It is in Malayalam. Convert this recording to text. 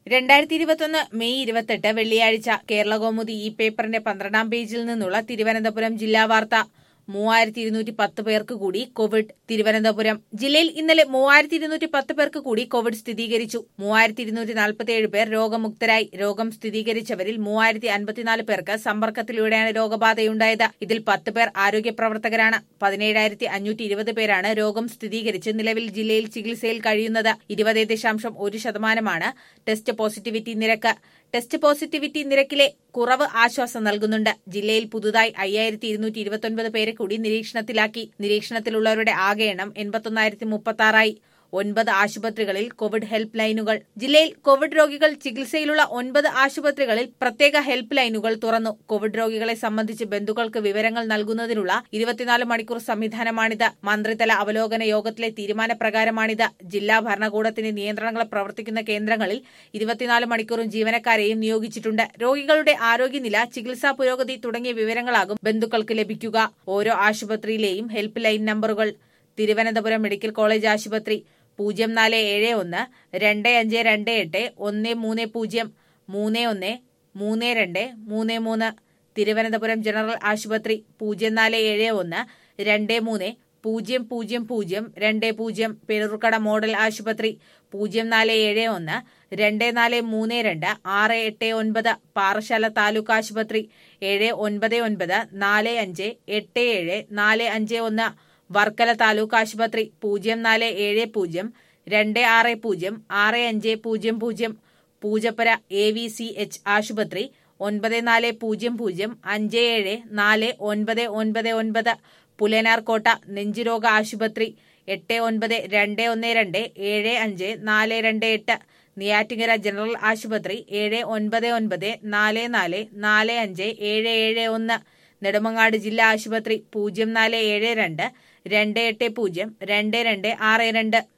രണ്ടായിരത്തി ഇരുപത്തൊന്ന് മെയ് ഇരുപത്തെട്ട് വെള്ളിയാഴ്ച കേരളകൗമുദി ഈ പേപ്പറിന്റെ പന്ത്രണ്ടാം പേജിൽ നിന്നുള്ള തിരുവനന്തപുരം ജില്ലാ വാർത്ത മൂവായിരത്തി ഇരുന്നൂറ്റി പത്ത് പേർക്ക് കൂടി കോവിഡ് തിരുവനന്തപുരം ജില്ലയിൽ ഇന്നലെ മൂവായിരത്തി ഇരുന്നൂറ്റി പത്ത് പേർക്ക് കൂടി കോവിഡ് സ്ഥിരീകരിച്ചു മൂവായിരത്തി ഇരുന്നൂറ്റി നാൽപ്പത്തിയേഴ് പേർ രോഗമുക്തരായി രോഗം സ്ഥിരീകരിച്ചവരിൽ മൂവായിരത്തി അൻപത്തിനാല് പേർക്ക് സമ്പർക്കത്തിലൂടെയാണ് രോഗബാധയുണ്ടായത് ഇതിൽ പത്ത് പേർ ആരോഗ്യ പ്രവർത്തകരാണ് പതിനേഴായിരത്തി അഞ്ഞൂറ്റി ഇരുപത് പേരാണ് രോഗം സ്ഥിരീകരിച്ച് നിലവിൽ ജില്ലയിൽ ചികിത്സയിൽ കഴിയുന്നത് ഇരുപത് ദശാംശം ഒരു ശതമാനമാണ് ടെസ്റ്റ് പോസിറ്റിവിറ്റി നിരക്ക് ടെസ്റ്റ് പോസിറ്റിവിറ്റി നിരക്കിലെ കുറവ് ആശ്വാസം നൽകുന്നുണ്ട് ജില്ലയിൽ പുതുതായി അയ്യായിരത്തി ഇരുന്നൂറ്റി ഇരുപത്തൊൻപത് പേരെ കൂടി നിരീക്ഷണത്തിലാക്കി നിരീക്ഷണത്തിലുള്ളവരുടെ ആകെ എണ്ണം എൺപത്തൊന്നായിരത്തി മുപ്പത്തി ആറായി ഒൻപത് ആശുപത്രികളിൽ കോവിഡ് ഹെൽപ്പ് ലൈനുകൾ ജില്ലയിൽ കോവിഡ് രോഗികൾ ചികിത്സയിലുള്ള ഒൻപത് ആശുപത്രികളിൽ പ്രത്യേക ഹെൽപ്പ് ലൈനുകൾ തുറന്നു കോവിഡ് രോഗികളെ സംബന്ധിച്ച് ബന്ധുക്കൾക്ക് വിവരങ്ങൾ നൽകുന്നതിനുള്ള ഇരുപത്തിനാല് മണിക്കൂർ സംവിധാനമാണിത് മന്ത്രിതല അവലോകന യോഗത്തിലെ തീരുമാനപ്രകാരമാണിത് ജില്ലാ ഭരണകൂടത്തിന്റെ നിയന്ത്രണങ്ങൾ പ്രവർത്തിക്കുന്ന കേന്ദ്രങ്ങളിൽ ഇരുപത്തിനാല് മണിക്കൂറും ജീവനക്കാരെയും നിയോഗിച്ചിട്ടുണ്ട് രോഗികളുടെ ആരോഗ്യനില ചികിത്സാ പുരോഗതി തുടങ്ങിയ വിവരങ്ങളാകും ബന്ധുക്കൾക്ക് ലഭിക്കുക ഓരോ ആശുപത്രിയിലെയും ഹെൽപ്പ് ലൈൻ നമ്പറുകൾ തിരുവനന്തപുരം മെഡിക്കൽ കോളേജ് ആശുപത്രി പൂജ്യം നാല് ഏഴ് ഒന്ന് രണ്ട് അഞ്ച് രണ്ട് എട്ട് ഒന്ന് മൂന്ന് പൂജ്യം മൂന്ന് ഒന്ന് മൂന്ന് രണ്ട് മൂന്ന് മൂന്ന് തിരുവനന്തപുരം ജനറൽ ആശുപത്രി പൂജ്യം നാല് ഏഴ് ഒന്ന് രണ്ട് മൂന്ന് പൂജ്യം പൂജ്യം പൂജ്യം രണ്ട് പൂജ്യം പെരുറുക്കട മോഡൽ ആശുപത്രി പൂജ്യം നാല് ഏഴ് ഒന്ന് രണ്ട് നാല് മൂന്ന് രണ്ട് ആറ് എട്ട് ഒൻപത് പാറശാല താലൂക്ക് ആശുപത്രി ഏഴ് ഒൻപത് ഒൻപത് നാല് അഞ്ച് എട്ട് ഏഴ് നാല് അഞ്ച് ഒന്ന് വർക്കല താലൂക്ക് ആശുപത്രി പൂജ്യം നാല് ഏഴ് പൂജ്യം രണ്ട് ആറ് പൂജ്യം ആറ് അഞ്ച് പൂജ്യം പൂജ്യം Poojappura A V C H ആശുപത്രി ഒൻപത് നാല് പൂജ്യം പൂജ്യം അഞ്ച് ഏഴ് നാല് ഒൻപത് ഒൻപത് ഒൻപത് പുലനാർകോട്ട നെഞ്ചുരോഗ ആശുപത്രി എട്ട് ഒൻപത് രണ്ട് ഒന്ന് രണ്ട് ഏഴ് അഞ്ച് നാല് രണ്ട് എട്ട് നെയ്യാറ്റിങ്കര ജനറൽ ആശുപത്രി ഏഴ് ഒൻപത് ഒൻപത് നാല് നാല് നാല് അഞ്ച് ഏഴ് ഏഴ് ഒന്ന് നെടുമങ്ങാട് ജില്ലാ ആശുപത്രി പൂജ്യം നാല് ഏഴ് രണ്ട് രണ്ട് എട്ട് പൂജ്യം രണ്ട് രണ്ട് ആറ് രണ്ട്